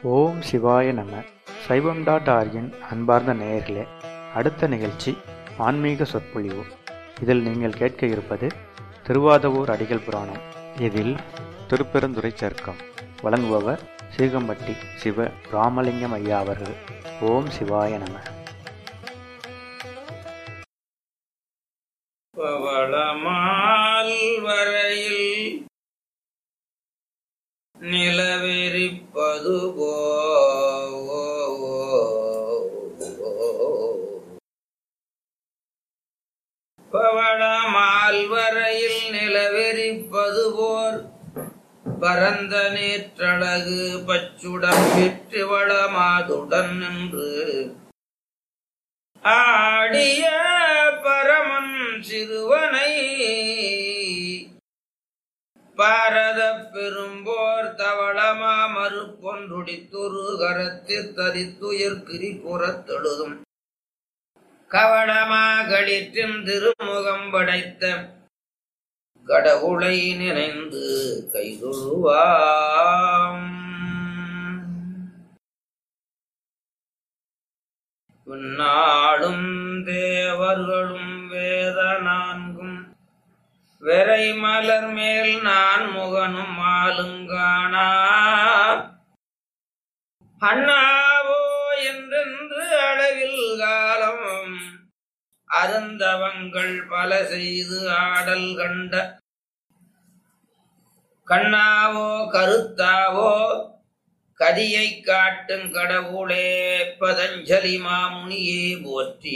ஓம் சிவாய நம சைவம் டாட் ஆர்கின் அன்பார்ந்த நேயர்களே அடுத்த நிகழ்ச்சி ஆன்மீக சொற்பொழிவு இதில் நீங்கள் கேட்க இருப்பது திருவாதவூர் அடிகள் புராணம் இதில் திருப்பெருந்துறை சர்க்கம் வழங்குபவர் சீகம்பட்டி சிவ ராமலிங்கம் ஐயா அவர்கள் ஓம் சிவாய நம பவளமால் வரையில் நிலவெறிப்பது போ பவளமால் வரையில் நிலவெறிப்பது போர் பரந்த நேற்றழகு பச்சுடம் பெற்று வளமாதுடன் நின்று ஆடிய பரமன் சிறுவனை பாரத பெரும்போர் தவளமா மறுப்பொன்றுடித்துரு கரத்தில் தரித்துயர் கிரி புறத்தெழுதும் கவளமாகளிற்றின் திருமுகம் படைத்த கடவுளை நினைந்து கைதொழுவாம் உன்னாடும் தேவர்களும் வேத நான்கும் வெறை மலர் மேல் நான் முகனும் ஆளுங்கானா அண்ணாவோ என்றென்று அளவில் காலம் அருந்தவங்கள் பல செய்து ஆடல் கண்ட கண்ணாவோ கருத்தாவோ கதியை காட்டும் கடவுளே பதஞ்சலி மாமுனியே போற்றி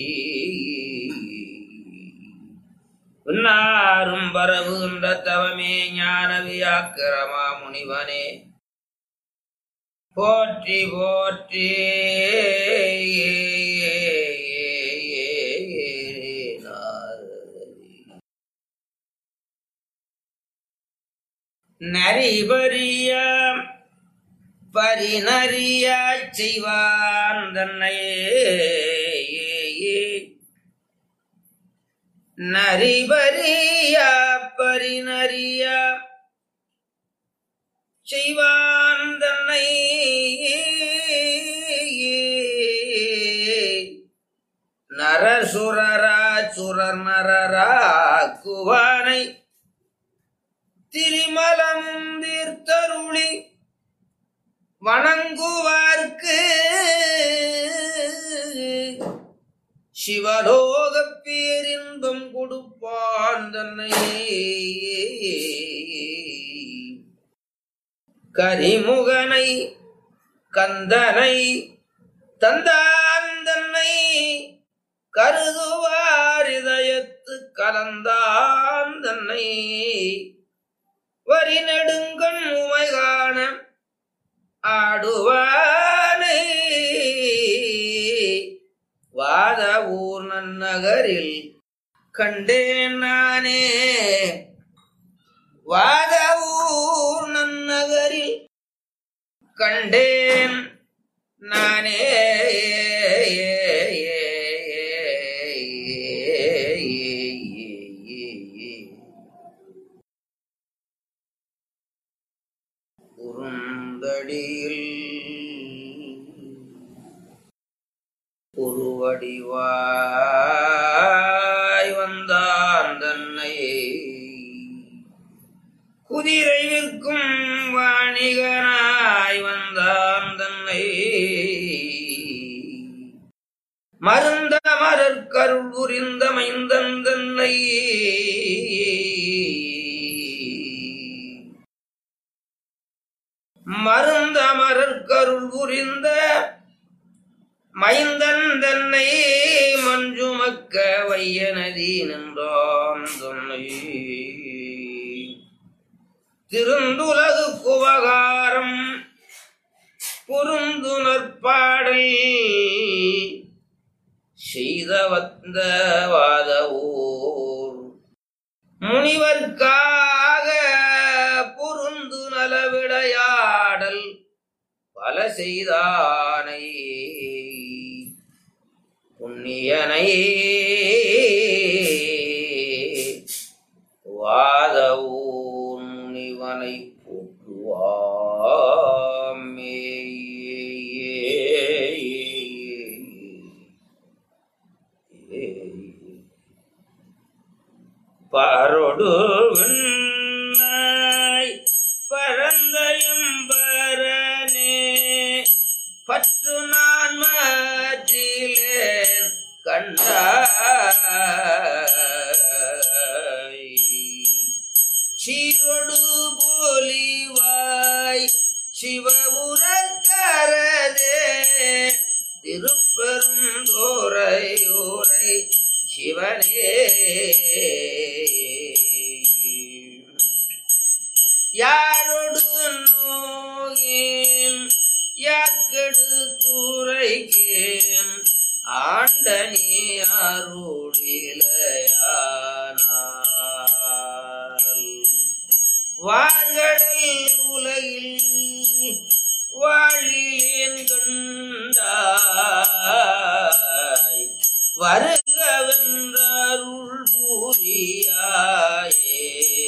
உன்னாரும் பரவுகின்ற தவமே ஞான வியாக்கிரமா முனிவனே போற்றி போற்றி நரிபரிய பரிணறியாச் செய்வான் தன்னையே நரிபரியா பரிணறியா செய்வான் தன்னை நரசுரரா சுரர் நரரா குவானை திரிமலமும் தீர்த்தருளி வணங்குவார்க்கு சிவலோக பேரின்பம் கொடுப்பான் தன்னை கரிமுகனை கந்தனை தந்தான் தன்னை கருதுவார் இதயத்து கலந்தான் தன்னை வரி நெடுங்கண் உமை காண ஆடுவானை வாத ஊர் நன்னகரில் கண்டேன் நானே வாத ஊர் நன்னகரில் கண்டேன் நானே குறுந்தடியில் உருவடிவாய் வந்தான் தன்னை குதிரை விற்கும் வாணிகனாய் வந்தான் தன்னை மருந்த மரற்கருள் புரிந்த மைந்தன் தன்னை மருந்த மரற்கருள் புரிந்த மைந்தன் தன்னை மஞ்சுமக்க வைய நதி நின்றான் தன்னை திருந்துலகு குவகாரம் குறுந்துணர்பாடல் செய்த வந்த வாத ஊர் முனிவர்க்காக பொருந்து நலவிடையாடல் பல செய்தானை புண்ணியனை வாத ஊர் முனிவனை போற்றுவாமே கொடு வெண்ணாய் பரந்தயம்பரனே பற்று நான் மாற்றிலேன் கண்டாய் சீரொடு போலிவாய் சிவபுரக்கரதே திருப்பெருந்தோரை ஊரை சிவனே யாரொடு நோகேன் யாக்கெடு துறைகேன் ஆண்டனி அருளிலையானால் வார்கடல் உலகில் வாழிலேன் கண்டாய் வருகவென்றருள் பூரியாயே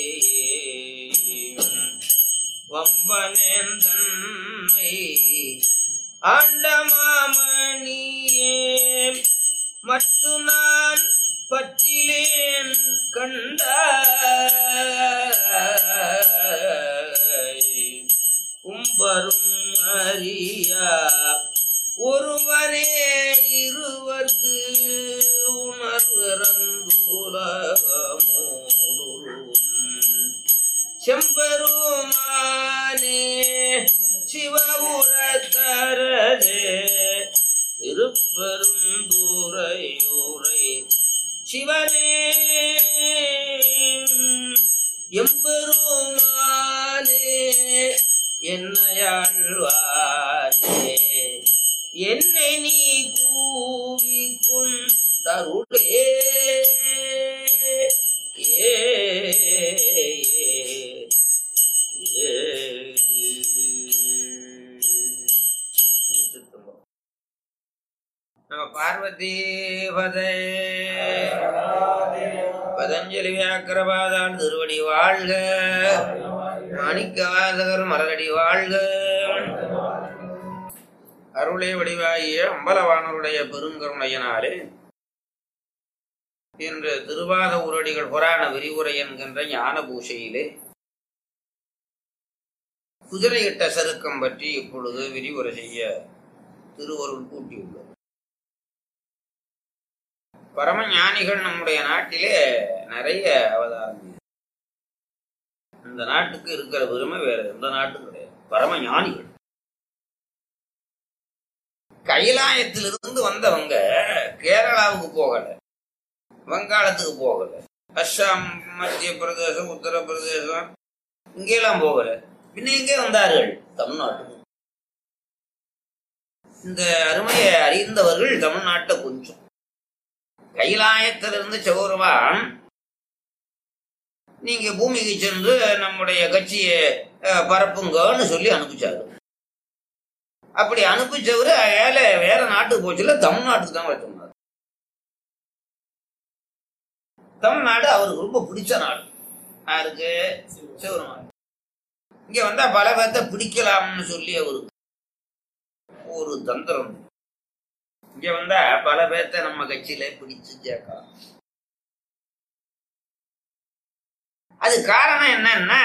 வம்பனேன் தன்னை ஆண்ட மாமணியே மற்று நான் பற்றிலேன் கண்டாய் கும்பரும் அறியா ஒருவனே இருவர்க்கு உணர்விறந்துலகமோடும் செம்பெருமானே சிவபுரத்தரதே திருப்பெருந்துரையூரை சிவனே எம்பெருமானே என்னையாழ்வாரே என்னை நீ கூவிக்குள் தருளே ஏ ஏ நம பார்வதி பதே பதஞ்சலி வியாக்கிரபாதான் திருவடி வாழ்க மாணிக்க வாசகர் மலரடி வாழ்க அருளை வடிவாகிய அம்பலவானருடைய பெருங்கருணையினாலே இன்று திருவாத உரடிகள் புராண விரிவுரை என்கின்ற ஞான பூஷையிலே குதிரையிட்ட சருக்கம் பற்றி இப்பொழுது விரிவுரை செய்ய திருவருள் கூட்டியுள்ளது பரம ஞானிகள் நம்முடைய நாட்டிலே நிறைய அவதாரம் செய்தார். இந்த நாட்டுக்கு இருக்கிற பெருமை வேற எந்த நாட்டுக்கும் கிடையாது பரம ஞானிகள் கைலாயத்திலிருந்து வந்தவங்க கேரளாவுக்கு போகல வங்காளத்துக்கு போகல அஸ்ஸாம் மத்திய பிரதேசம் உத்தரப்பிரதேசம் இங்கெல்லாம் போகல பின்ன எங்கே வந்தார்கள் தமிழ்நாட்டுக்கு இந்த அருமையை அறிந்தவர்கள் தமிழ்நாட்டை கொஞ்சம் கைலாயத்திலிருந்து சௌரவான் நீங்க பூமிக்கு சென்று நம்முடைய கட்சியை அஹ், பரப்புங்கன்னு சொல்லி அனுப்பிச்சாரு அப்படி அனுப்பிச்சவரு வேற வேற நாட்டுக்கு போச்சுல தமிழ்நாட்டுக்கு தான் வர சொன்னார் தமிழ்நாடு அவருக்கு ரொம்ப பிடிச்ச நாடு யாருக்கு சிவருமான் இங்க வந்தா பல பேர்த்த பிடிக்கலாம்னு சொல்லி அவருக்கு ஒரு தந்திரம் இங்க வந்தா பல பேர்த்த நம்ம கட்சியில பிடிச்சு சேர்க்கலாம் அது காரணம் என்னன்னா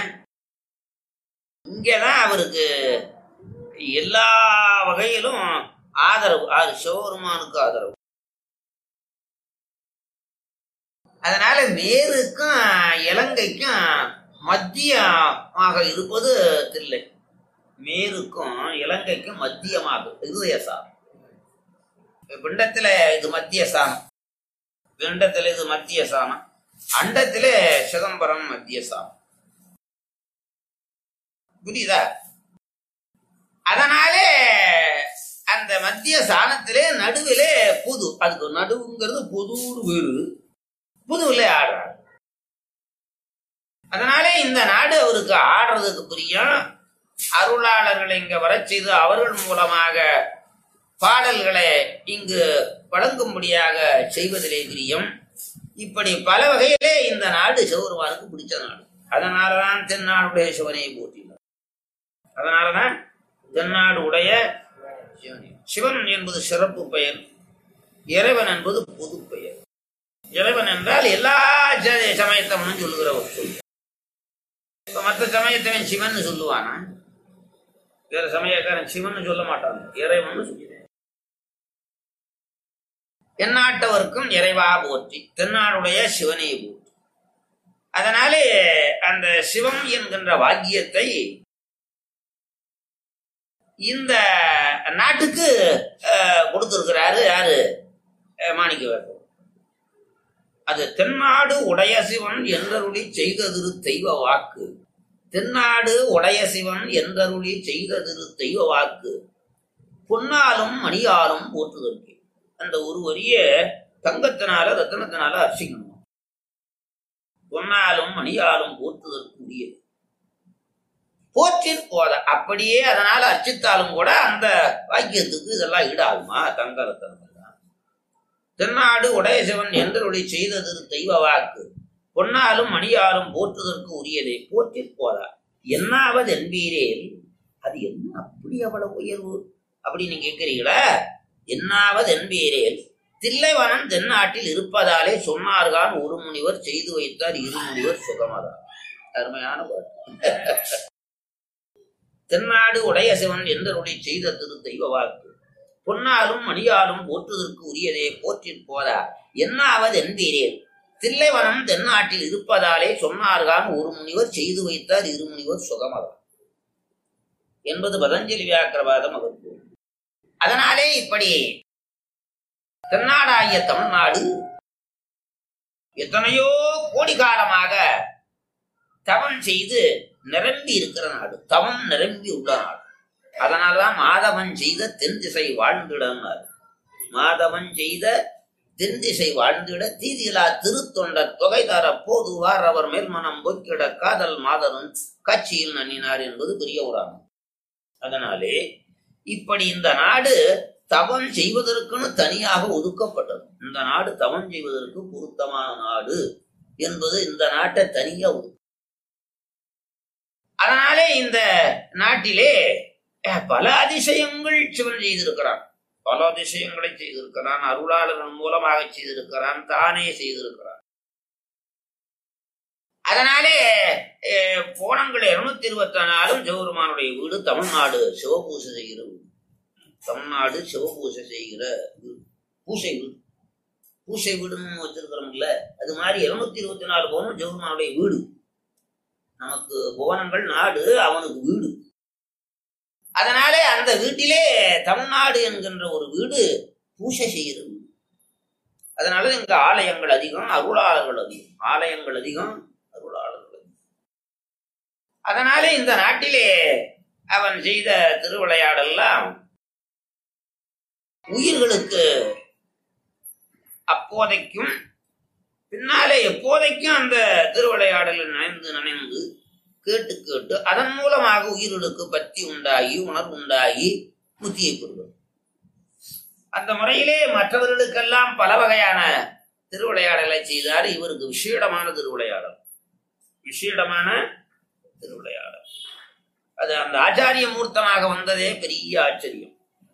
இங்கதான் அவருக்கு எல்லா வகையிலும் ஆதரவு அது சிவபெருமானுக்கு ஆதரவு அதனால மேருக்கும் இலங்கைக்கும் மத்தியமாக இருப்பது தில்லை மேருக்கும் இலங்கைக்கும் மத்தியமாக இருதயசாரம் பிண்டத்துல இது மத்திய சாணம் பிண்டத்துல இது மத்திய சாணம் அண்டத்திலே சிதம்பரம் மத்திய சாணம் புரியுதா அதனாலே அந்த மத்திய சாணத்திலே நடுவிலே புது அதுக்கு நடுவுங்கிறது பொதுன்னு வேறு புதுவில ஆடுறாரு அதனாலே இந்த நாடு அவருக்கு ஆடுறதுக்கு பிரியம் அருளாளர்களை இங்க வரச் செய்து அவர்கள் மூலமாக பாடல்களை இங்கு வழங்கும்படியாக செய்வதிலே பிரியம் இப்படி பல வகையிலே இந்த நாடு சிவருமானுக்கு பிடிச்ச நாடு அதனாலதான் தென்னாடுடைய சிவனை போற்றினார் அதனாலதான் தென்னாடு உடைய சிவனை சிவன் என்பது சிறப்பு பெயர் இறைவன் என்பது பொது பெயர் இறைவன் என்றால் எல்லா ச- சமயத்தவனும் சொல்லுகிற ஒரு சொல் இப்ப மற்ற சமயத்தவன் சிவன் சொல்லுவானா வேற சமயக்காரன் சிவன் சொல்ல மாட்டான் இறைவன் சொல்லுவேன் எந்நாட்டவர்க்கும் இறைவா போற்றி தென்னாடுடைய சிவனை போற்றி அதனாலே அந்த சிவம் என்கின்ற வாக்கியத்தை இந்த நாட்டுக்கு அஹ், கொடுத்திருக்கிறாரு யாரு அஹ், மாணிக்கவாசகர் அது தென்னாடு உடைய சிவன் என்றருளி செய்ததிரு தெய்வ வாக்கு தென்னாடு உடைய சிவன் என்றருளி செய்ததிரு தெய்வ வாக்கு பொன்னாலும் மணியாலும் போற்றுதற்கு அந்த ஒரு வரிய தங்கத்தினால ரத்தனத்தினால அர்ச்சிக்கணும் பொன்னாலும் மணியாலும் போற்றுதற்கு உரியது போற்றிற் போத அப்படியே அதனால அர்ச்சித்தாலும் கூட அந்த வாக்கியத்துக்கு இதெல்லாம் ஈடாகுமா தங்க ரத்தனம் எல்லாம் தென்னாடு உடைய சிவன் என்றருளி செய்தது தெய்வ வாக்கு பொன்னாலும் மணியாலும் போற்றுதற்கு உரியதை போற்றிற் போதா என்னாவது என்பீரேல் அது என்ன அப்படி அவ்வளவு உயர்வு அப்படின்னு கேட்கிறீங்களா என்னாவது என்பீரேல் தில்லைவனம் தென்னாட்டில் இருப்பதாலே சொன்னார்கான் ஒரு முனிவர் செய்து வைத்தார் இரு முனிவர் சுகமதா அருமையான பாட்டு தென்னாடு உடைய சிவன் என்றருளி செய்த திரு தெய்வ வாக்கு பொன்னாலும் மணியாலும் போற்றுதற்கு உரியதே போற்றிற் போதா என்னாவது என்பீரேல் தில்லைவனம் தென்னாட்டில் இருப்பதாலே சொன்னார்கான் ஒரு முனிவர் செய்து வைத்தார் இரு முனிவர் சுகமதா என்பது பதஞ்சலி வியாக்கிரவாத மகத்துவம் அதனாலே இப்படி தென்னாடாகிய தமிழ்நாடு எத்தனையோ கோடி காலமாக தவம் செய்து நிரம்பி இருக்கிற நாடு தவம் நிரம்பி உள்ள நாடு அதனாலதான் மாதவன் செய்த தென் திசை வாழ்ந்திடனார் மாதவன் செய்த தென் திசை வாழ்ந்திட தீதிலா திருத்தொண்ட தொகை தர போதுவார் அவர் மேல்மனம் பொக்கிட காதல் மாதரும் காட்சியில் நன்னினார் என்பது பெரிய உராணம் அதனாலே இப்படி இந்த நாடு தவம் செய்வதற்குன்னு தனியாக ஒதுக்கப்பட்டது இந்த நாடு தவம் செய்வதற்கு பொருத்தமான நாடு என்பது இந்த நாட்டை தனியா ஒதுக்கு அதனாலே இந்த நாட்டிலே அஹ், பல அதிசயங்கள் சிவன் செய்திருக்கிறான் பல அதிசயங்களை செய்திருக்கிறான் அருளாளர்கள் மூலமாக செய்திருக்கிறான் தானே செய்திருக்கிறான் அதனாலே அஹ், போனங்கள் இருநூத்தி இருபத்தி நாலும் சிவபெருமானுடைய வீடு தமிழ்நாடு சிவபூசை செய்கிற வீடு தமிழ்நாடு சிவபூசை செய்கிற வீடு பூசை வீடு பூசை வீடுன்னு வச்சிருக்கிறோம்ல அது மாதிரி இருநூத்தி இருபத்தி நாலு பவனும் சிவபெருமானுடைய வீடு நமக்கு புவனங்கள் நாடு அவனுக்கு வீடு அதனாலே அந்த வீட்டிலே தமிழ்நாடு என்கின்ற ஒரு வீடு பூசை செய்கிற வீடு அதனால இங்க ஆலயங்கள் அதிகம் அருளாளர்கள் அதிகம் ஆலயங்கள் அதிகம் அருளாளர்கள் அதிகம் அதனாலே இந்த நாட்டிலே அவன் செய்த திருவிளையாடெல்லாம் உயிர்களுக்கு அப்போதைக்கும் பின்னாலே எப்போதைக்கும் அந்த திருவிளையாடலில் நனைந்து நனைந்து கேட்டு கேட்டு அதன் மூலமாக உயிர்களுக்கு பக்தி உண்டாகி உணர்வு உண்டாகி புத்தியை பெறுவது அந்த முறையிலே மற்றவர்களுக்கெல்லாம் பல வகையான திருவிளையாடலை செய்தார் இவருக்கு விசேடமான திருவிளையாடல் விசேடமான திருவிளையாடல் அது அந்த ஆச்சாரிய மூர்த்தமாக வந்ததே பெரிய ஆச்சரியம்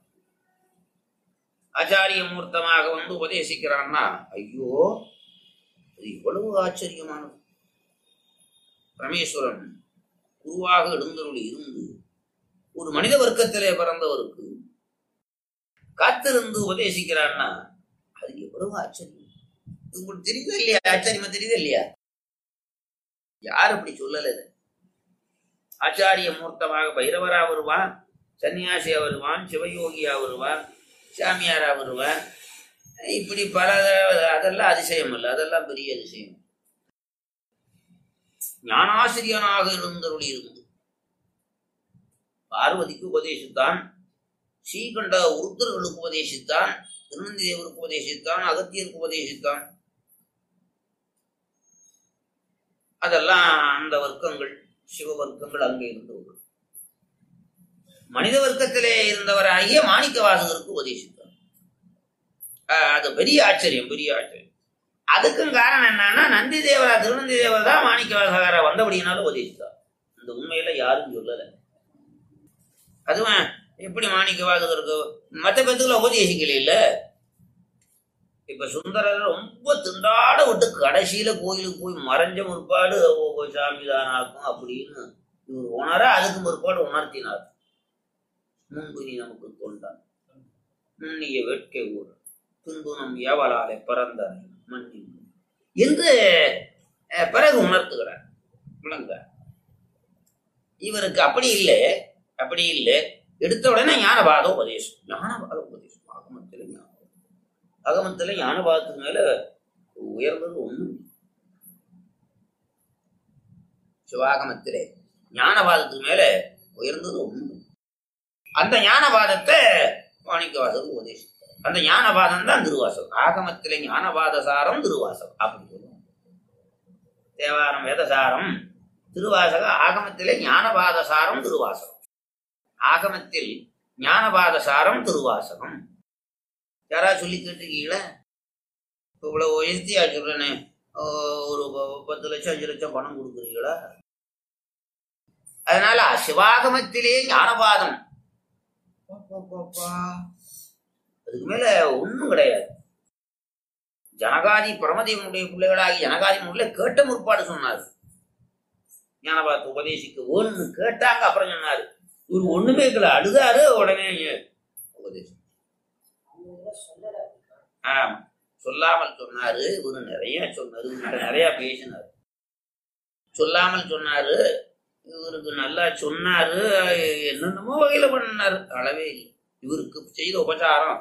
ஆச்சாரிய மூர்த்தமாக வந்து உபதேசிக்கிறான்னா ஐயோ அது இவ்வளவு ஆச்சரியமானது பரமேஸ்வரன் குருவாக எழுந்தருளி இருந்து ஒரு மனித வர்க்கத்திலே பிறந்தவருக்கு காத்திருந்து உபதேசிக்கிறான்னா அது எவ்வளவு ஆச்சரியம் இது உங்களுக்கு தெரியுதா இல்லையா ஆச்சரியமா தெரியுதா இல்லையா யார் அப்படி சொல்லல இதை? ஆச்சாரிய மூர்த்தமாக பைரவரா வருவான் சன்னியாசியா வருவான் சிவயோகியா வருவான் சாமியாரா வருவான் இப்படி பல அதெல்லாம் அதிசயம் இல்லை அதெல்லாம் பெரிய அதிசயம் ஞானாசிரியனாக இருந்தருளி இருந்து பார்வதிக்கு உபதேசித்தான் ஸ்ரீகண்ட உருத்தர்களுக்கு உபதேசித்தான் திருநந்தி தேவருக்கு உபதேசித்தான் அகத்தியருக்கு உபதேசித்தான் அதெல்லாம் அந்த வர்க்கங்கள் சிவ வர்க்கங்கள் அங்கே இருந்தவர்கள் மனித வர்க்கத்திலே இருந்தவராகிய மாணிக்க வாசகருக்கு உபதேசித்தார் ஆஹ் அது பெரிய ஆச்சரியம் பெரிய ஆச்சரியம் அதுக்கும் காரணம் என்னன்னா நந்தி தேவரா திருநந்தி தேவர் தான் மாணிக்க வாசகரை வந்தபடியினாலும் உபதேசித்தார் இந்த உண்மையில யாரும் சொல்லல அதுவும் எப்படி மாணிக்க வாசகருக்கு மற்ற பேத்துக்குள்ள உபதேசிக்கல இல்ல இப்ப சுந்தரர் ரொம்ப திண்டாட விட்டு கடைசியில கோயிலுக்கு போய் மறைஞ்ச முற்பாடு ஓ சாமி தானாக்கும் அப்படின்னு இவர் உணர அதுக்கு முற்பாடு உணர்த்தினார் முன்பு நீ நமக்கு தொண்டான் நுண்ணிய வேட்கை ஊர் பின்பு நம் ஏவலாலே பிறந்தார் மண்ணின் என்று அஹ், பிறகு உணர்த்துகிறார் விளங்க இவருக்கு அப்படி இல்லை அப்படி இல்லை எடுத்த உடனே ஞானபாத உபதேசம் ஞானபாத உபதேசம் ஆகமத்தில் ஞானம் அகமத்துல ஞானபாதத்துக்கு மேல உயர்ந்தது ஒண்ணு சிவாகமத்திலே ஞானபாதத்துக்கு மேல உயர்ந்தது ஒண்ணு அந்த ஞானபாதத்தை மாணிக்கவாசகம் உபதேசம் அந்த ஞானபாதம் தான் திருவாசகம் ஆகமத்திலே ஞானபாத சாரம் திருவாசகம் அப்படி சொல்லுவோம் தேவாரம் வேதசாரம் திருவாசகம் ஆகமத்திலே ஞானபாத சாரம் திருவாசகம் ஆகமத்தில் ஞானபாத சாரம் திருவாசகம் யாராவது சொல்லி கேட்டிருக்கீங்களா இப்போ இவ்வளவு உயர்த்தியா சொல்றேனே ஓ, ஒரு ப- பத்து லட்சம் அஞ்சு லட்சம் பணம் கொடுக்குறீங்களா அதனால சிவாகமத்திலே ஞானபாதம் பா, பா, பா, பா. அதுக்கு மேல ஒண்ணும் கிடையாது ஜனகாதி பரமதேவனுடைய பிள்ளைகளாகி ஜனகாதி முள்ள கேட்ட முற்பாடு சொன்னார் ஞானபாதத்தை உபதேசிக்க ஒண்ணு கேட்டாங்க அப்புறம் சொன்னாரு இவர் ஒண்ணுமே இருக்கல அழுதாரு உடனே உபதேசம் ஆமா சொல்லாமல் சொன்னாரு இவரு நிறைய சொன்னாரு இவரு நிறைய பேசினாரு சொல்லாமல் சொன்னாரு இவருக்கு நல்லா சொன்னாரு என்னென்னமோ வகையில பண்ணாரு அளவே இல்லை இவருக்கு செய்த உபச்சாரம்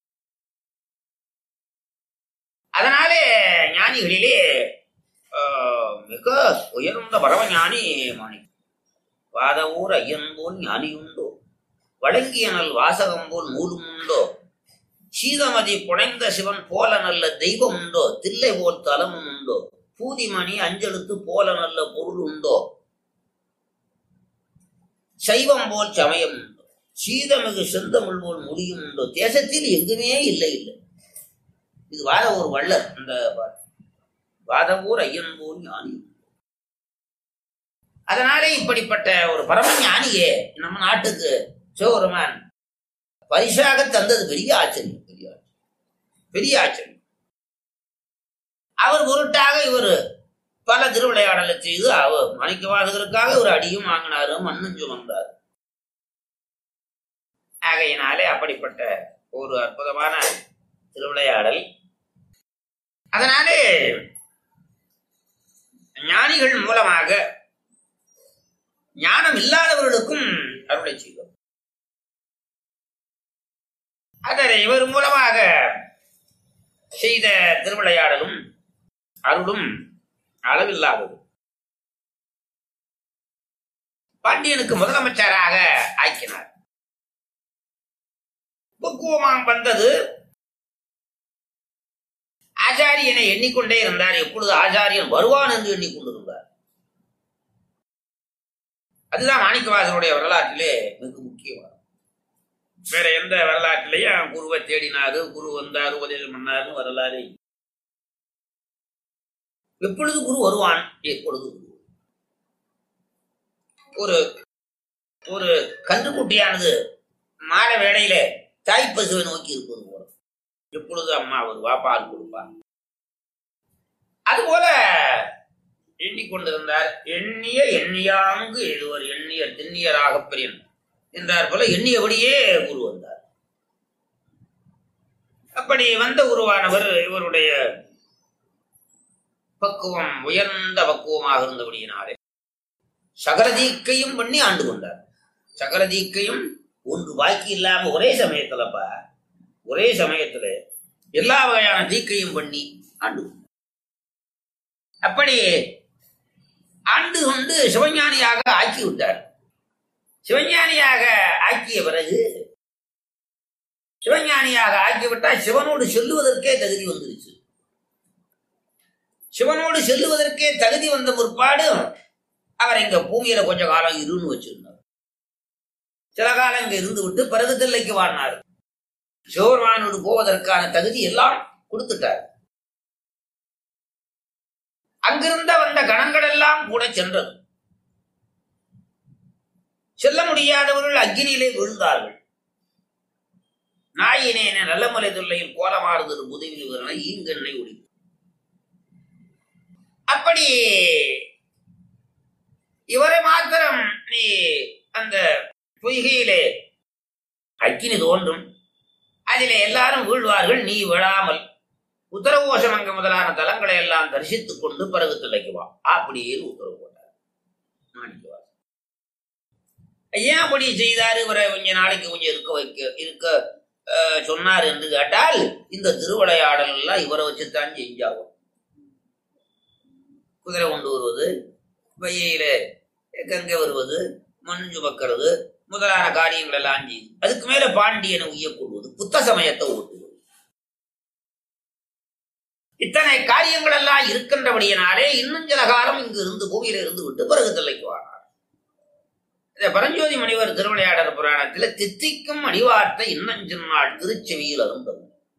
அதனாலே ஞானிகளிலே ஆஹ், மிக உயர்ந்த பரமஞானி மாணி வாதவூர் ஐயன் போல் ஞானியுண்டோ வழங்கியனல் வாசகம் போல் நூலும் உண்டோ சீதமதி புனைந்த சிவன் போல நல்ல தெய்வம் உண்டோ தில்லை போல் தலமும் உண்டோ பூதிமணி அஞ்செழுத்து போல நல்ல பொருள் உண்டோ சைவம் போல் சமயம் உண்டோ சீதமிகு செந்தமிழ் போல் முடியும் உண்டோ தேசத்தில் எங்குமே இல்லை இல்லை இது வாத ஒரு வள்ளர் இந்த பாட்டு. வாதவூர் ஐயன் போல் ஞானி அதனாலே இப்படிப்பட்ட ஒரு பரம ஞானியே நம்ம நாட்டுக்கு சிவபெருமான் பரிசாக தந்தது பெரிய ஆச்சரியம் பெரிய ஆச்சரியம் பெரிய ஆச்சரியம் அவர் பொருட்டாக இவர் பல திருவிளையாடலை செய்து அவர் மாணிக்கவாசகருக்காக ஒரு அடியும் வாங்கினாரு மண்ணும் சுமந்தார் ஆகையினாலே அப்படிப்பட்ட ஒரு அற்புதமான திருவிளையாடல் அதனாலே ஞானிகள் மூலமாக ஞானம் இல்லாதவர்களுக்கும் அருளை செய்தோம் அதனை இவர் மூலமாக செய்த திருவிளையாடலும் அருளும் அளவில்லாதது பாண்டியனுக்கு முதலமைச்சராக ஆக்கினார் பக்குவமாம் வந்தது ஆச்சாரியனை எண்ணிக்கொண்டே இருந்தார் எப்பொழுது ஆச்சாரியன் வருவான் என்று எண்ணிக்கொண்டிருந்தார் அதுதான் மாணிக்கவாசனுடைய வரலாற்றிலே மிக முக்கியமானது வேற எந்த வரலாற்றிலையும் குருவை தேடினாரு குரு வந்தார் உபதேசம் பண்ணாருன்னு வரலாறு இல்லை. எப்பொழுது குரு வருவான் எப்பொழுது குரு ஒரு ஒரு கன்றுக்குட்டியானது மாலை வேளையில தாய்ப்பசுவை நோக்கி இருப்பது போல எப்பொழுது அம்மா வருவா பால் கொடுப்பா அதுபோல எண்ணிக்கொண்டிருந்தார் எண்ணிய எண்ணியாங்கு எழுவர் எண்ணிய திண்ணியராக பெரியன் என்றார் போல எண்ணியபடியே குரு வந்தார் அப்படி வந்த குருவானவர் இவருடைய பக்குவம் உயர்ந்த பக்குவமாக இருந்தபடியினாலே சகல தீக்கையும் பண்ணி ஆண்டு கொண்டார் சகல தீக்கையும் ஒன்று பாக்கி இல்லாம ஒரே சமயத்துலப்பா ஒரே சமயத்துல எல்லா வகையான தீக்கையும் பண்ணி ஆண்டு கொண்டார். அப்படி ஆண்டு கொண்டு சிவஞானியாக ஆக்கி விட்டார் சிவஞானியாக ஆக்கிய பிறகு சிவஞானியாக ஆக்கிவிட்டால் சிவனோடு செல்லுவதற்கே தகுதி வந்துருச்சு சிவனோடு செல்லுவதற்கே தகுதி வந்த முற்பாடு அவர் இங்க பூமியில கொஞ்ச காலம் இருன்னு வச்சிருந்தார் சில காலம் இங்க இருந்து விட்டு பிறகு தில்லைக்கு வாழ்னார் சிவபெருமானோடு போவதற்கான தகுதி எல்லாம் கொடுத்துட்டார் அங்கிருந்த வந்த கணங்கள் எல்லாம் கூட சென்றது செல்ல முடியாதவர்கள் அக்னியிலே விழுந்தார்கள் நாயினேன நல்ல முலை தொல்லையில் கோலமாறுதல் புதுவில் வரன ஈங்கண்ணை ஒளி அப்படி இவரை மாத்திரம் நீ அந்த பொய்கையிலே அக்கினி தோன்றும் அதிலே எல்லாரும் வீழ்வார்கள் நீ விழாமல் உத்தரகோஷமங்க முதலான தலங்களை எல்லாம் தரிசித்துக் கொண்டு பிறகு திளைக்கு வா அப்படியே உத்தரவு போட்டார் மாணிக்கவாசகர். ஏன் அப்படி செய்தாரு இவரை கொஞ்ச நாளைக்கு கொஞ்சம் இருக்க வைக்க இருக்க அஹ், சொன்னார் என்று கேட்டால் இந்த திருவிளையாடல் எல்லாம் இவரை வச்சுத்தான் செஞ்சாகும் குதிரை கொண்டு வருவது வையில கங்கை வருவது மண் சுமக்கிறது முதலான காரியங்கள் எல்லாம் செய்து அதுக்கு மேல பாண்டியனை உய்யக்கூடுவது புத்த சமயத்தை ஓட்டுவது இத்தனை காரியங்கள் எல்லாம் இருக்கின்றபடியினாலே இன்னும் சில காலம் இங்கு இருந்து பூமியில இருந்து விட்டு பிறகு தில்லைக்கு வாரார் இந்த பரஞ்சோதி மணிவர் திருவிளையாடல் புராணத்துல தித்திக்கும் அடிவார்த்தை இன்னும் சின்னாள் திருச்செவியில் அருந்தது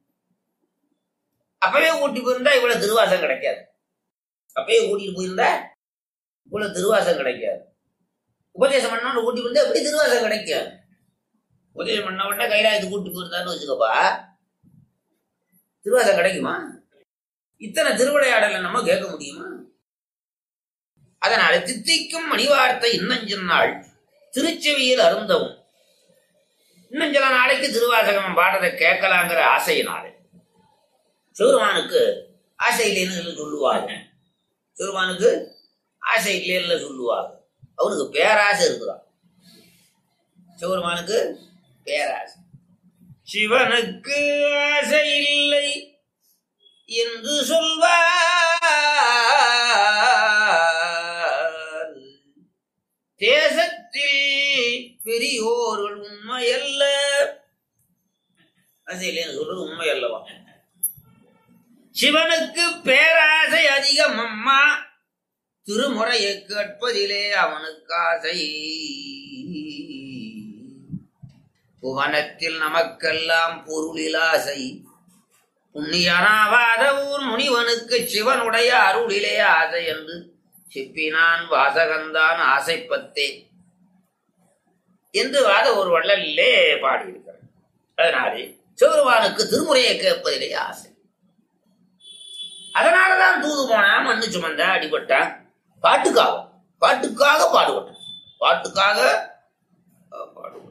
அப்பவே ஊட்டி போயிருந்தா இவ்வளவு திருவாசம் கிடைக்காது அப்பவே கூட்டிட்டு போயிருந்தா இவ்வளவு திருவாசம் கிடைக்காது உபதேசம் பண்ணோன்னு கூட்டி போயிருந்தா எப்படி திருவாசம் கிடைக்கும் உபதேசம் பண்ண உடனே கைலாயத்துக்கு கூட்டி போயிருந்தான்னு வச்சுக்கப்பா திருவாசம் கிடைக்குமா இத்தனை திருவிளையாடலை நம்ம கேட்க முடியுமா அதனால தித்திக்கும் மணிவார்த்தை இன்னும் நாள் திருச்செவியில் அருந்தவும் இன்னும் சில நாளைக்கு திருவாசகம் பாடுறதை கேட்கலாங்கிற ஆசையினாலே சிவருமானுக்கு ஆசை இல்லைன்னு சொல்லுவாங்க சிவருமானுக்கு ஆசை இல்லைன்னு சொல்லுவாங்க அவனுக்கு பேராசை இருக்குதான் சிவருமானுக்கு பேராசை சிவனுக்கு ஆசை இல்லை என்று சொல்வார் தேசத்தில் பெரியோர்கள் உண்மையல்ல ஆசையிலேன்னு சொல்றது உண்மை அல்லவா சிவனுக்கு பேராசை அதிகம் அம்மா திருமுறையை கேட்பதிலே அவனுக்கு ஆசை புவனத்தில் நமக்கெல்லாம் பொருளில் ஆசை புண்ணியனாவாத ஊர் முனிவனுக்கு சிவனுடைய அருளிலே ஆசை என்று சிப்பினான் வாசகந்தான் ஆசைப்பத்தே என்று வாத ஒரு வள்ளலிலே பாடியிருக்கிறார் அதனாலே சிவருமானுக்கு திருமுறையை கேட்பதிலே ஆசை அதனாலதான் தூது போனா மண்ணு சுமந்தா அடிபட்டான் பாட்டுக்காக பாட்டுக்காக பாடுபட்டான் பாட்டுக்காக அஹ், பாடுபட்டான்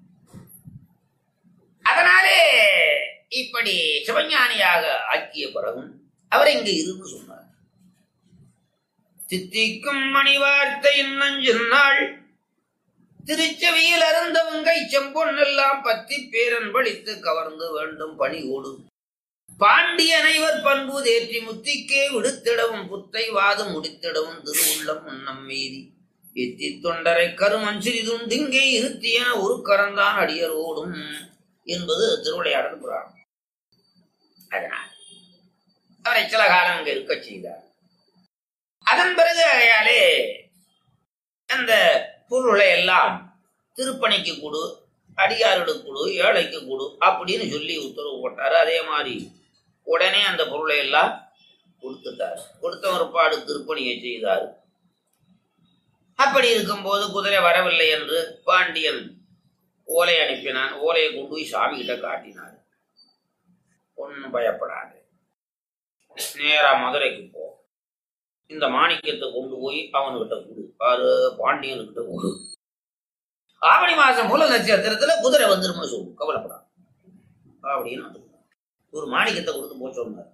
அதனாலே இப்படி சிவஞானியாக ஆக்கிய பிறகும் அவர் இங்கு இருந்து சொன்னார் தித்திக்கும் மணி வார்த்தை இன்னஞ்சொன்னாள் திருச்செவியில் அருந்தவங்கை செம்பொன்னெல்லாம் பத்தி பேரன் பழித்து கவர்ந்து வேண்டும் பணியோடு பாண்டியனைவர் பண்பு தேற்றி முத்திக்கே விடுத்திடவும் புத்தை வாதம் முடித்திடவும் திருவுள்ளம் உண்ணம் மீதி எத்தி தொண்டரை கருமன் சிறிதுண்டிங்கே இருத்தியன ஒரு கரந்தான் அடியரோடும் என்பது திருவிளையாடல் புராணம் அதனால் அவரை சில காலம் அங்கு இருக்க செய்தார் அதன் பிறகு அதையாலே அந்த பொருளை எல்லாம் திருப்பணிக்கு கொடு அடியார்களுக்கு கொடு ஏழைக்கு கொடு அப்படின்னு சொல்லி உத்தரவு போட்டாரு அதே மாதிரி உடனே அந்த பொருளை எல்லாம் கொடுத்துட்டார் கொடுத்த ஒருபாடு திருப்பணியை செய்தார் அப்படி இருக்கும்போது குதிரை வரவில்லை என்று பாண்டியன் ஓலை அனுப்பினான் ஓலையை கொண்டு போய் சாமி கிட்ட காட்டினார் ஒன்றும் பயப்படாது நேரா மதுரைக்கு போ இந்த மாணிக்கத்தை கொண்டு போய் அவனுக்கிட்ட கொடு பாரு பாண்டியனுக்கிட்ட கொடு ஆவணி மாசம் மூல நட்சத்திரத்துல குதிரை வந்துரும்னு சொல்லு கவலைப்படாது அப்படின்னு வந்து ஒரு மாணிக்கத்தை கொடுத்து போச்சு சொன்னார்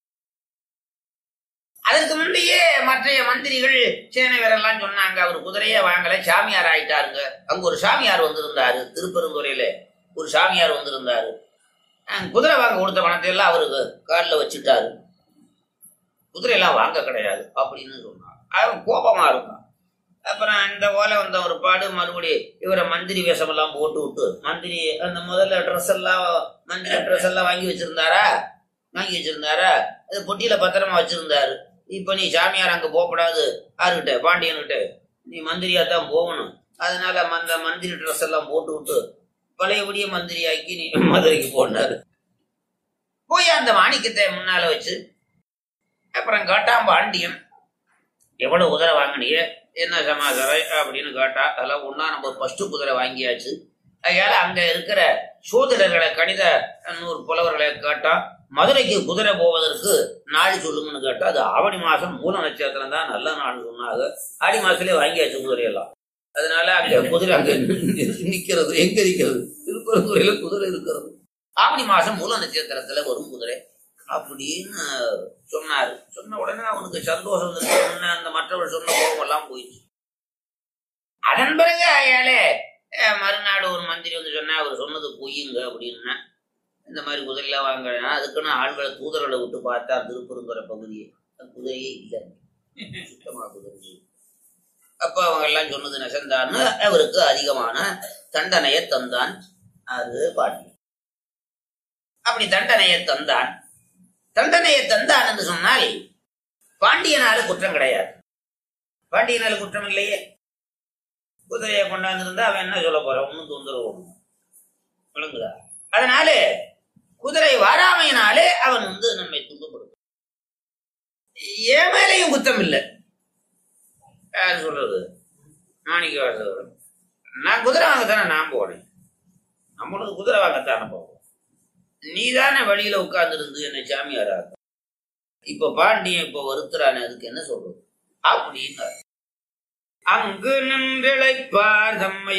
அதற்கு முந்தையே மற்றைய மந்திரிகள் சேனைவரெல்லாம் சொன்னாங்க அவர் குதிரையே வாங்கல சாமியார் ஆயிட்டாருங்க அங்க ஒரு சாமியார் வந்திருந்தாரு திருப்பெருந்துறையில ஒரு சாமியார் வந்திருந்தாரு அஹ் குதிரை வாங்க கொடுத்த பணத்தை எல்லாம் அவருக்கு காலில் வச்சுட்டாரு குதிரையெல்லாம் வாங்க கிடையாது அப்படின்னு சொன்னார் அவன் கோபமா இருந்தான் அப்புறம் இந்த ஓலை வந்த ஒரு பாடு மறுபடி இவரை மந்திரி வேஷமெல்லாம் போட்டு விட்டு மந்திரி அந்த முதல்ல ட்ரெஸ் எல்லாம் மந்திரி ட்ரெஸ் எல்லாம் வாங்கி வச்சிருந்தாரா வாங்கி வச்சிருந்தாரா அது பொட்டியில பத்திரமா வச்சிருந்தாரு இப்ப நீ சாமியார் அங்க போகக்கூடாது யாருக்கிட்ட பாண்டியன்கிட்ட நீ மந்திரியா தான் போகணும் அதனால அந்த மந்திரி ட்ரெஸ் எல்லாம் போட்டு விட்டு பழையபடியே மந்திரியாக்கி நீ மதுரைக்கு போனாரு போய் அந்த மாணிக்கத்தை முன்னால வச்சு அப்புறம் கேட்டான் பாண்டியன் எவ்வளவு குதிரை வாங்கினிய என்ன சமாச்சாரம் அப்படின்னு கேட்டா அதெல்லாம் ஒன்னா நம்ம ஃபர்ஸ்ட் குதிரை வாங்கியாச்சு அதனால அங்க இருக்கிற சோதிடர்களை கணித நூறு புலவர்களை கேட்டா மதுரைக்கு குதிரை போவதற்கு நாள் சொல்லுங்கன்னு கேட்டா அது ஆவணி மாசம் மூல நட்சத்திரம் தான் நல்ல நாள் சொன்னாங்க ஆடி மாசத்துலயே வாங்கியாச்சு குதிரை எல்லாம் அதனால அங்க குதிரை அங்க நிக்கிறது எங்க நிக்கிறது திருப்பரங்குறையில குதிரை இருக்கிறது ஆவணி மாசம் மூல நட்சத்திரத்துல வரும் குதிரை அப்படின்னு சொன்னாரு சொன்ன உடனே அவனுக்கு சந்தோஷம் வந்துச்சு. உடனே அந்த மற்றவர் சொன்ன கோபம் எல்லாம் போயிடுச்சு அதன் பிறகு அயாலே அஹ், மறுநாடு ஒரு மந்திரி வந்து சொன்னா அவர் சொன்னது பொய்யுங்க அப்படின்னா இந்த மாதிரி குதிரையெல்லாம் வாங்குறேன்னா அதுக்குன்னு ஆள்களை தூதர்களை விட்டு பார்த்தா திருப்பெருந்துறை பகுதியை அந்த குதிரையே இல்லை சுத்தமா குதிரை இல்லை. அப்ப அவங்க எல்லாம் சொன்னது நெசந்தான்னு அவருக்கு அதிகமான தண்டனையை தந்தான் அது பாட்டி அப்படி தண்டனையை தந்தான் தண்டனையை தந்தான் என்று சொன்னால் பாண்டியனால குற்றம் கிடையாது பாண்டியனால குற்றம் இல்லையே குதிரையை கொண்டாந்துருந்தா அவன் என்ன சொல்ல போறான் ஒன்னும் தொந்தரவு ஒண்ணும். விளங்குதா அதனால குதிரை வாராமையினாலே அவன் வந்து நம்மை துன்பப்படுத்தும் என் மேலையும் குத்தம் இல்லை யார் சொல்றது மாணிக்க வாசகர் நான் குதிரை வாங்கத்தானே நான் போனேன் நம்மளுக்கு குதிரை வாங்கத்தானே போவோம் நீ தானே வழியில உட்கார்ந்துருந்து என்னை சாமியாராக இப்ப பாண்டியன் இப்ப வருத்துறானே அதுக்கு என்ன சொல்றது அப்படின்னு அங்கு நின்றிழைப்பார் தம்மை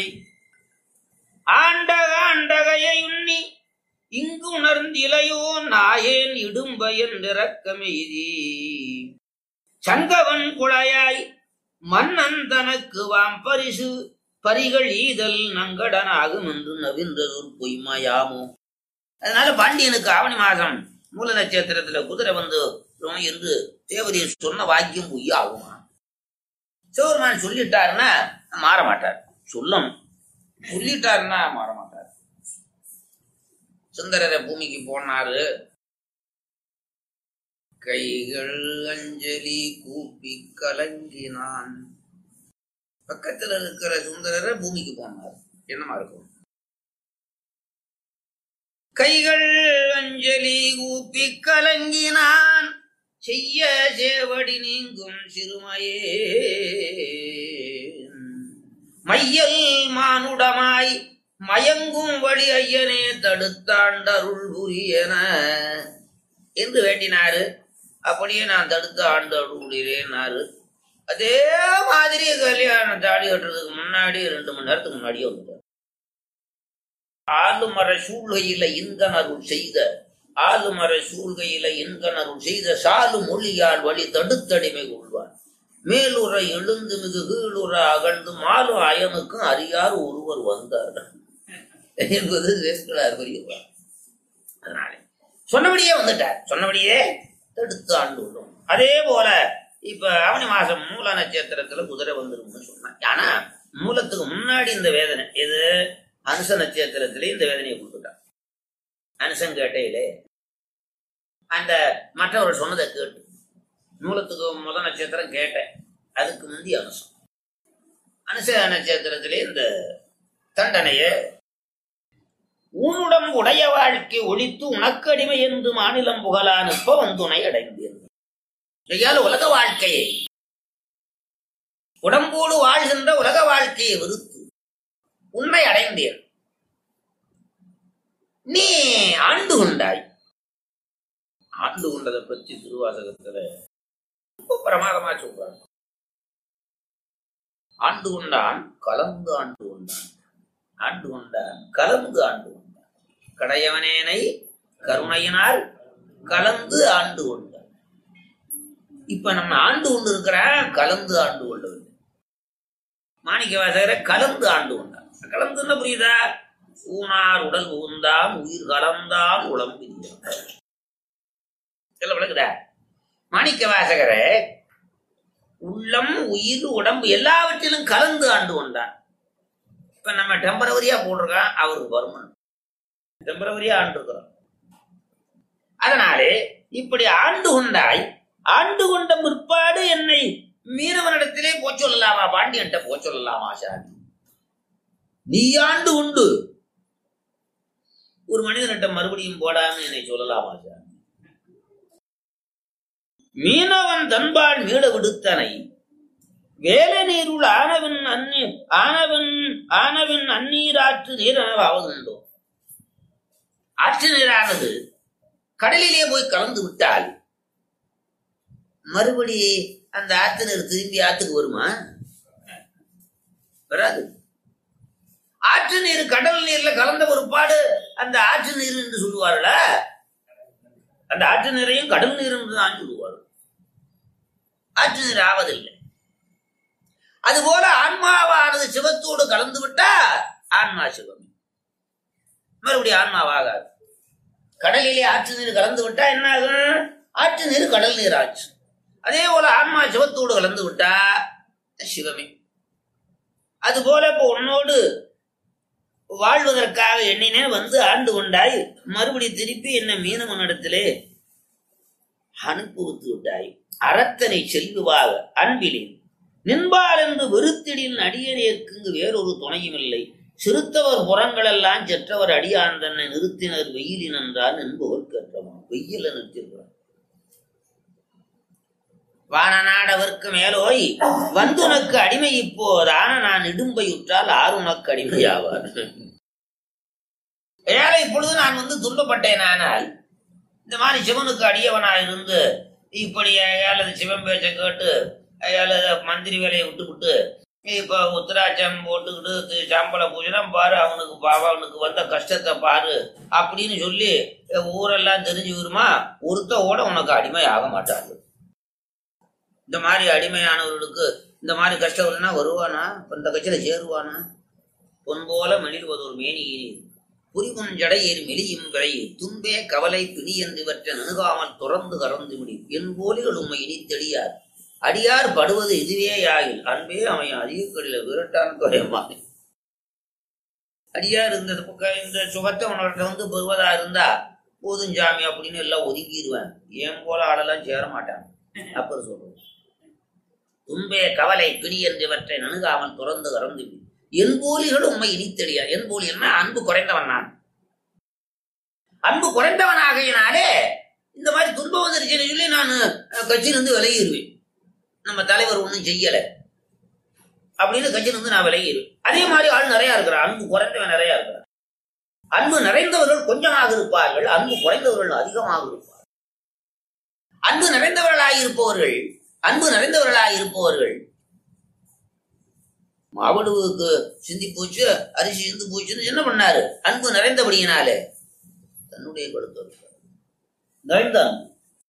ஆண்டக ஆண்டகையை உண்ணி இங்கு உணர்ந்திலையோ நாயேன் இடும்ப என்றிறக்கமெய்தி சங்கவன் குழையாய் மன்னன் தனக்கு வாம் பரிசு பரிகள் ஈதல் நங்கடனாகும் என்று நவின்றதொரு பொய்மையாமோ அதனால பாண்டியனுக்கு ஆவணி மாதம் மூல நட்சத்திரத்துல குதிரை வந்து வரும் என்று தேவதையை சொன்ன வாக்கியம் பொய் ஆகுமா சிவருமான் சொல்லிட்டாருன்னா மாற மாட்டார் சொல்லணும் சொல்லிட்டாருன்னா மாற மாட்டார் சுந்தரரை பூமிக்கு போனாரு கைகள் அஞ்சலி கூப்பி கலங்கினான் பக்கத்துல இருக்கிற சுந்தரரை பூமிக்கு போனார் என்னமா இருக்கும் கைகள் அஞ்சலி ஊப்பி கலங்கினான் செய்ய சேவடி நீங்கும் சிறுமையே மையல் மானுடமாய் மயங்கும் வழி ஐயனே தடுத்தாண்டருள் புரியன என்று வேண்டினாரு அப்படியே நான் தடுத்து ஆண்டு அருள்கிறேன்னாரு அதே மாதிரி கல்யாணம் தாடி கட்டுறதுக்கு முன்னாடி ரெண்டு மணி நேரத்துக்கு முன்னாடியே வந்துட்டார் ஆளுமர சூழ்கையில இன்கணருள் செய்த ஆளுமர சூழ்கையில இன்கணருள் செய்த சாலு மொழியால் வழி தடுத்தடிமை கொள்வார் மேலுற எழுந்து மிகு கீழுற அகழ்ந்து மாலும் அயனுக்கும் அறியார் ஒருவர் வந்தார் என்பது வேஸ்களார் பெரியவர் அதனாலே சொன்னபடியே வந்துட்டார் சொன்னபடியே தடுத்து ஆண்டு உள்ளோம் அதே போல இப்ப ஆவணி மாசம் மூல நட்சத்திரத்துல குதிரை வந்துரும்னு சொன்னான் ஆனா மூலத்துக்கு முன்னாடி இந்த வேதனை இது அனுச நட்சத்திரத்திலே இந்த வேதனையை கொடுத்துட்டான் அனுசன் கேட்டையிலே அந்த மற்றவர் சொன்னதை கேட்டு மூலத்துக்கு முத நட்சத்திரம் கேட்டேன் அதுக்கு முந்தி அனுசம் அனுச நட்சத்திரத்திலே இந்த தண்டனைய உன்னுடம் உடைய வாழ்க்கை ஒழித்து உனக்கு அடிமை என்று மாநிலம் புகழானுப்ப வந்துணை அடைந்தேன் கையால் உலக வாழ்க்கையை உடம்போடு வாழ்கின்ற உலக வாழ்க்கையை வெறுத்து உண்மை அடைந்தேன் நீ ஆண்டு கொண்டாய் ஆண்டு கொண்டதை பற்றி திருவாசகத்துல ரொம்ப பிரமாதமா சொல்றாங்க ஆண்டு கொண்டான் கலந்து ஆண்டு கொண்டான் ஆண்டு கொண்டான் கலந்து ஆண்டு கொண்டான் கடையவனேனை கருணையினால் கலந்து ஆண்டு கொண்டான் இப்ப நம்ம ஆண்டு கொண்டு இருக்கிறான் கலந்து ஆண்டு கொள்ளவில்லை மாணிக்க வாசகரை கலந்து ஆண்டு கொண்டான் கலந்துன்னா புரியுதா ஊனார் உடல் புகுந்தான் உயிர் கலந்தான் உளம் பிரிந்தான் சொல்ல விளக்குதா மாணிக்க வாசகரை உள்ளம் உயிர் உடம்பு எல்லாவற்றிலும் கலந்து ஆண்டு கொண்டான் இப்ப நம்ம டெம்பரவரியா போட்டிருக்கான் அவருக்கு வருமானம் டெம்பரவரியா ஆண்டு இருக்கிறோம் அதனாலே இப்படி ஆண்டு கொண்டாய் ஆண்டு கொண்ட முற்பாடு என்னை மீனவனிடத்திலே போச் சொல்லலாமா பாண்டியன்ட்ட போச் சொல்லலாமா சாமி நீ ஆண்டு உண்டு ஒரு மனிதனிட்ட மறுபடியும் போடாம என்னை சொல்லலாமா சாமி மீனவன் தன்பால் மீள விடுத்தனை வேலை நீருள் ஆனவன் அந்நீ ஆனவன் ஆனவன் அந்நீராற்று நீர் எனவாவதுண்டோ ஆற்று நீரானது கடலிலே போய் கலந்து விட்டால் மறுபடி அந்த ஆத்து நீர் திரும்பி ஆத்துக்கு வருமா வராது ஆற்று நீர் கடல் நீர்ல கலந்த ஒருபாடு அந்த ஆற்று நீர் என்று சொல்லுவார்கள அந்த ஆற்று நீரையும் கடல் நீர் என்று தான் சொல்லுவார்கள் ஆற்று நீர் ஆவதில்லை அதுபோல ஆன்மாவானது சிவத்தோடு கலந்து விட்டா ஆன்மா சிவம் மறுபடியும் ஆன்மாவாகாது கடலிலே ஆற்று நீர் கலந்து விட்டா என்ன ஆகும் ஆற்று நீர் கடல் நீர் ஆச்சு அதே போல ஆன்மா சிவத்தோடு கலந்து விட்டா சிவமே அதுபோல இப்போ உன்னோடு வாழ்வதற்காக எண்ணினேன் வந்து ஆண்டு கொண்டாய் மறுபடி திருப்பி என்ன மீனவனிடத்திலே அனுப்புவித்து விட்டாய் அறத்தனை செல்லுவாக அன்பிலே நின்பால் என்று வெறுத்திடின் அடியனேற்குங்கு வேறொரு துணையும் இல்லை சிறுத்தவர் புறங்களெல்லாம் செற்றவர் அடியான் தன்னை நிறுத்தினர் வெயிலின் என்றால் என்பவர் கேட்டவன் வெயில நிறுத்திருக்கிறார் வானநாடவர்க்கு மேலோய் வந்துனக்கு அடிமை இப்போதான நான் இடும்பையுற்றால் ஆறு உனக்கு அடிமையாவார் ஏழை இப்பொழுது நான் வந்து துன்பப்பட்டேன் ஆனால் இந்த மாதிரி சிவனுக்கு அடியவனாயிருந்து இப்படி ஏழது சிவன் பேச்சை கேட்டு ஏழது மந்திரி வேலையை விட்டுவிட்டு இப்ப உத்தராட்சம் போட்டுக்கிட்டு தி- சாம்பல பூஜனம் பாரு அவனுக்கு பாவம் அவனுக்கு வந்த கஷ்டத்தை பாரு அப்படின்னு சொல்லி ஊரெல்லாம் தெரிஞ்சு வருமா ஒருத்தவோட உனக்கு அடிமை ஆக மாட்டாங்க இந்த மாதிரி அடிமையானவர்களுக்கு இந்த மாதிரி கஷ்டம் வருதுன்னா வருவானா இப்ப இந்த கட்சியில சேருவானா பொன் போல மெளிர்வது ஒரு மேனி புரிமுன் ஜடையேறி மெலியும் விளை துன்பே கவலை பிணி என்றிவற்றை நணுகாமல் துறந்து கறந்து விடி என் போலிகள் உண்மை இனி தெளியார் அடியார் படுவது இதுவே ஆயில் அன்பே அமையும் அதிகக்கடில விரட்டான குறையமாக அடியார் இந்த பக்கம் இந்த சுகத்தை உனக்கிட்ட வந்து பெறுவதா இருந்தா போதும் சாமி அப்படின்னு எல்லாம் ஒதுங்கிடுவேன் ஏன் போல ஆளெல்லாம் சேர மாட்டாங்க அப்புறம் சொல்றேன் துன்பே கவலை பிணி என்றவற்றை நணுகாமல் துறந்து கறந்து விடு என் போலிகள் உண்மை இனித்தடியா என் போலின்னா அன்பு குறைந்தவன் நான் அன்பு குறைந்தவனாகையினாலே இந்த மாதிரி துன்பம் வந்துருச்சுன்னு சொல்லி நான் கட்சியிலிருந்து விலகிடுவேன் நம்ம தலைவர் ஒன்றும் செய்யல அப்படின்னு கட்சியிலிருந்து நான் விலகிடுவேன் அதே மாதிரி ஆள் நிறைய இருக்கிறான் அன்பு குறைந்தவன் நிறைய இருக்கிறான் அன்பு நிறைந்தவர்கள் கொஞ்சமாக இருப்பார்கள் அன்பு குறைந்தவர்கள் அதிகமாக இருப்பார்கள் அன்பு நிறைந்தவர்களாக இருப்பவர்கள் அன்பு நிறைந்தவர்களாக இருப்பவர்கள் மாவடுவுக்கு சிந்தி போச்சு அரிசி சிந்து போச்சுன்னு என்ன பண்ணாரு அன்பு நிறைந்தபடியினாலே தன்னுடைய கொடுத்து நிறைந்த அன்பு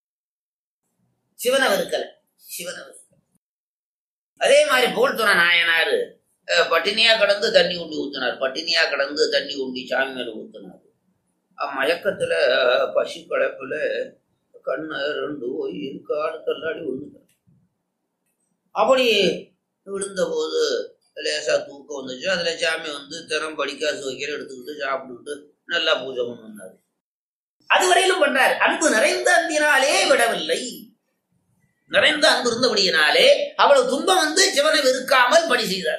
சிவனை வெறுக்கல சிவனை வெறுக்கல அதே மாதிரி போல்துண நாயனாரு அஹ், பட்டினியா கடந்து தண்ணி உண்டி ஊத்தினார் பட்டினியா கடந்து தண்ணி உண்டி சாமி மேல ஊத்தினார் அஹ், மயக்கத்துல அஹ், பசி களைப்புல கண்ணு ரெண்டு போய் காடு தள்ளாடி விழுந்துட்டார் அப்படி விழுந்த போது லேசா தூக்கம் வந்துச்சு அதுல சாமி வந்து தினம் படிக்காசு வைக்கிற எடுத்துக்கிட்டு சாப்பிட்டுக்கிட்டு நல்லா பூஜை பண்ணாரு அதுவரையிலும் பண்றார் அன்பு நிறைந்த அன்பினாலே விடவில்லை நிறைந்த அன்பு இருந்தபடியினாலே அவ்வளவு துன்பம் வந்து சிவனை வெறுக்காமல் பணி செய்தார்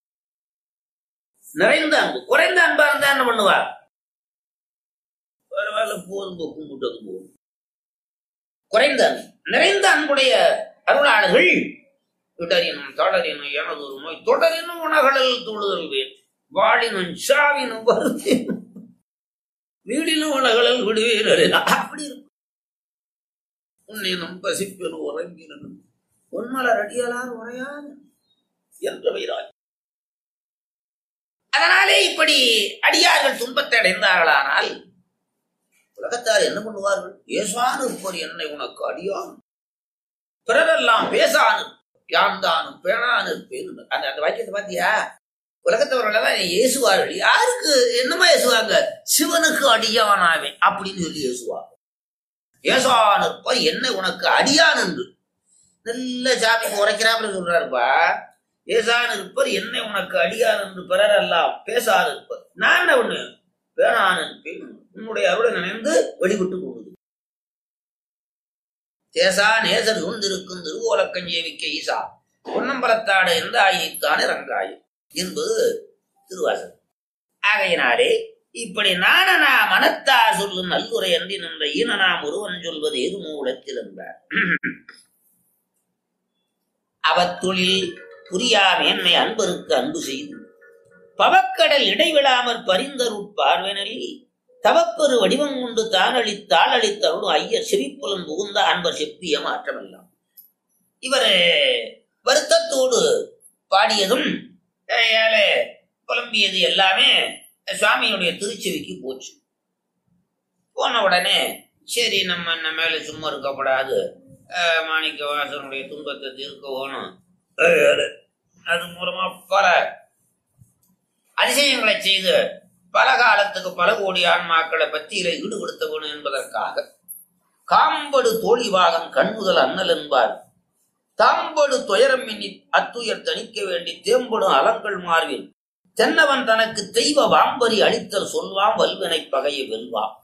நிறைந்த அன்பு குறைந்த அன்பா இருந்தா என்ன பண்ணுவார் பரவாயில்ல போதும் பொக்கும் கூட்டது போதும் குறைந்த அன்பு நிறைந்த அன்புடைய அருளாளர்கள் விடரினும் தொடரினும் எனதொரு நோய் தொடரினும் உணகடல் தொழுதல் வேன் வாழினும் சாவினும் வருத்தேனும் வீடினும் உலகளல் விடுவேன் அப்படி இருக்கும் உன்னினும் பசிப்பெனும் உறங்கினும் உன்மலர் அடியலார் உரையாது என்ற வைராய் அதனாலே இப்படி அடியார்கள் துன்பத்தை அடைந்தார்களானால் உலகத்தார் என்ன பண்ணுவார்கள் ஏசான் இருப்போர் என்னை உனக்கு அடியான் பிறரெல்லாம் பேசானு யாந்தானும் பேணான் இருப்பேன் அந்த அந்த வாக்கியத்தை பாத்தியா உலகத்தவர்கள் எல்லாம் ஏசுவார்கள் யாருக்கு என்னமா ஏசுவாங்க சிவனுக்கு அடியானாவேன் அப்படின்னு சொல்லி ஏசுவாங்க ஏசான் இருப்ப என்ன உனக்கு அடியான் என்று நல்ல சாமிக்கு உரைக்கிறாப்புல சொல்றாருப்பா ஏசான் இருப்பர் என்னை உனக்கு அடியான் என்று பிறரெல்லாம் பேசாது இருப்பர் நான் என்ன ஒண்ணு பேணான் இருப்பேன் உன்னுடைய அருளை நினைந்து வெளிவிட்டு போகுது தேசா நேசர் சூழ்ந்திருக்கும் திருவோலக்கஞ்சேவிக்க ஈசா பொன்னம்பலத்தாட எந்த ஆயித்தானே ரங்காயம் என்பது திருவாசகம் ஆகையினாலே இப்படி நானனா மனத்தா சொல்லும் நல்லுரை அன்றி நின்ற ஈனனாம் ஒருவன் சொல்வது எது மூலத்தில் என்றார் அவத்துளில் புரியா மேன்மை அன்பருக்கு அன்பு செய்து பவக்கடல் இடைவிடாமற் பரிந்தருட் பார்வனலில் தவப்பெரு வடிவம் கொண்டு தானளி தாளளித்தருள் ஐயர் சிரிப்புலம் புகுந்த அன்பர் செப்பிய மாற்றமெல்லாம் இவர் வருத்தத்தோடு பாடியதும் ஏழை புலம்பியது எல்லாமே சுவாமியுடைய திருச்செவிக்கு போச்சு போன உடனே சரி நம்ம என்ன மேல சும்மா இருக்கப்படாது அஹ், மாணிக்க வாசனுடைய துன்பத்தை தீர்க்க வேணும் அஹ், அது மூலமா பல அதிசயங்களை செய்து பல காலத்துக்கு பல கோடி ஆன்மாக்களை பத்தியில ஈடுபடுத்த வேணும் என்பதற்காக காம்படு தோழிவாகன் கண்முதல் அண்ணல் என்பார் தாம்படு துயரம் எண்ணி அத்துயர் தணிக்க வேண்டி தேம்படும் அலங்கள் மார்பில் தென்னவன் தனக்கு தெய்வ வாம்பரி அளித்தல் சொல்வாம் வல்வினை பகையை வெல்வான்